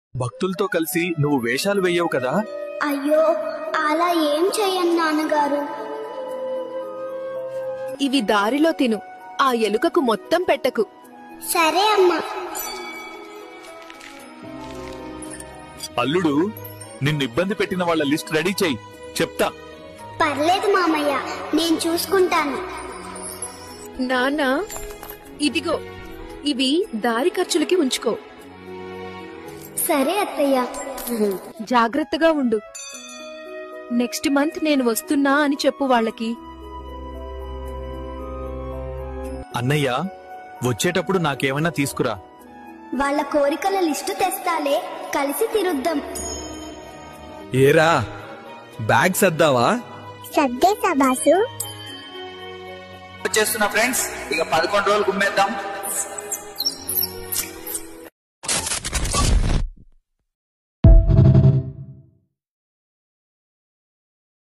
భక్తులతో కలిసి నువ్వు వేషాలు వెయ్యవు కదా అయ్యో అలా ఏం చెయ్యను నాన్నగారు ఇవి దారిలో తిను ఆ ఎలుకకు మొత్తం పెట్టకు సరే అమ్మా అల్లుడు నిన్ను ఇబ్బంది పెట్టిన వాళ్ళ లిస్ట్ రెడీ చెయ్యి చెప్తా పర్లేదు మామయ్య నేను చూసుకుంటాను నాన్న ఇదిగో ఇవి దారి ఖర్చులకి ఉంచుకో సరే అత్తయ్య జాగ్రత్తగా ఉండు నెక్స్ట్ మంత్ నేను వస్తున్నా అని చెప్పు వాళ్ళకి అన్నయ్య వచ్చేటప్పుడు నాకేమైనా తీసుకురా వాళ్ళ కోరికల లిస్టు తెస్తాలే కలిసి తిరుద్దాం ఏరా బ్యాగ్ సర్దావా సర్దేశా బాసు వచ్చేస్తున్నా ఫ్రెండ్స్ ఇక పదకొండు రోజులు గుమ్మేద్దాం